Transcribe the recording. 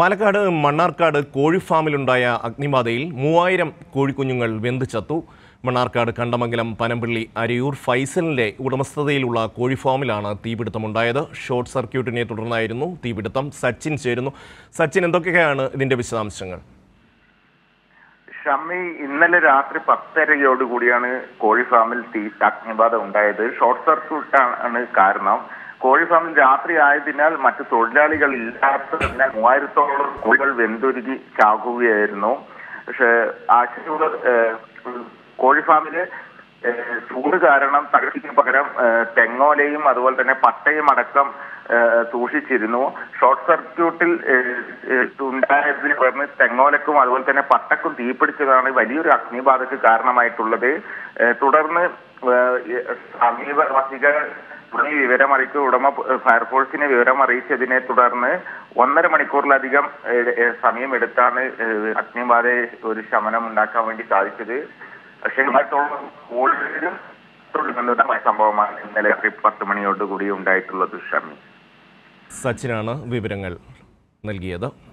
പാലക്കാട് മണ്ണാർക്കാട് കോഴി ഫാമിലുണ്ടായ അഗ്നിബാധയിൽ മൂവായിരം കോഴിക്കുഞ്ഞുങ്ങൾ വെന്ത് ചത്തു മണ്ണാർക്കാട് കണ്ടമംഗലം പനമ്പള്ളി അരിയൂർ ഫൈസലിന്റെ ഉടമസ്ഥതയിലുള്ള കോഴി ഫാമിലാണ് തീപിടുത്തമുണ്ടായത് ഷോർട്ട് സർക്യൂട്ടിനെ തുടർന്നായിരുന്നു തീപിടുത്തം സച്ചിൻ ചേരുന്നു സച്ചിൻ എന്തൊക്കെയാണ് ഇതിന്റെ വിശദാംശങ്ങൾ ഷമ്മി ഇന്നലെ രാത്രി പത്തരയോട് കൂടിയാണ് കോഴി ഫാമിൽ തീ അഗ്നിബാധ ഉണ്ടായത് ഷോർട്ട് സർക്യൂട്ട് ആണ് കാരണം കോഴി ഫാമിൽ രാത്രി ആയതിനാൽ മറ്റു തൊഴിലാളികൾ ഇല്ലാത്തതിനാൽ മൂവായിരത്തോളം കോഴികൾ വെന്തുരുകി ചാകുകയായിരുന്നു പക്ഷെ ആശുപത്രി കോഴി ഫാമില് ഏഹ് ചൂട് കാരണം തകർച്ചയ്ക്ക് പകരം ഏഹ് തെങ്ങോലയും അതുപോലെ തന്നെ പട്ടയും അടക്കം ഏഹ് സൂക്ഷിച്ചിരുന്നു ഷോർട്ട് സർക്യൂട്ടിൽ ഏഹ് ഏഹ് ഉണ്ടായതിനെ തുടർന്ന് തെങ്ങോലക്കും അതുപോലെ തന്നെ പട്ടക്കും തീപിടിച്ചതാണ് വലിയൊരു അഗ്നിബാധക്ക് കാരണമായിട്ടുള്ളത് ഏഹ് തുടർന്ന് ഏഹ് സമീപവാസികൾ ഈ വിവരമറിയിക്കുക ഉടമ ഫയർഫോഴ്സിനെ വിവരം അറിയിച്ചതിനെ തുടർന്ന് ഒന്നര മണിക്കൂറിലധികം ഏഹ് ഏഹ് സമയമെടുത്താണ് ഏഹ് അഗ്നിബാധയെ ഒരു ശമനം ഉണ്ടാക്കാൻ വേണ്ടി സാധിച്ചത് പക്ഷേ മറ്റോളം കൂടുതലും തുടങ്ങുന്നതായ സംഭവമാണ് ഇന്നലെ രാത്രി പത്ത് മണിയോട് കൂടി ഉണ്ടായിട്ടുള്ളത് ഷമി സച്ചിനാണ് വിവരങ്ങൾ നൽകിയത്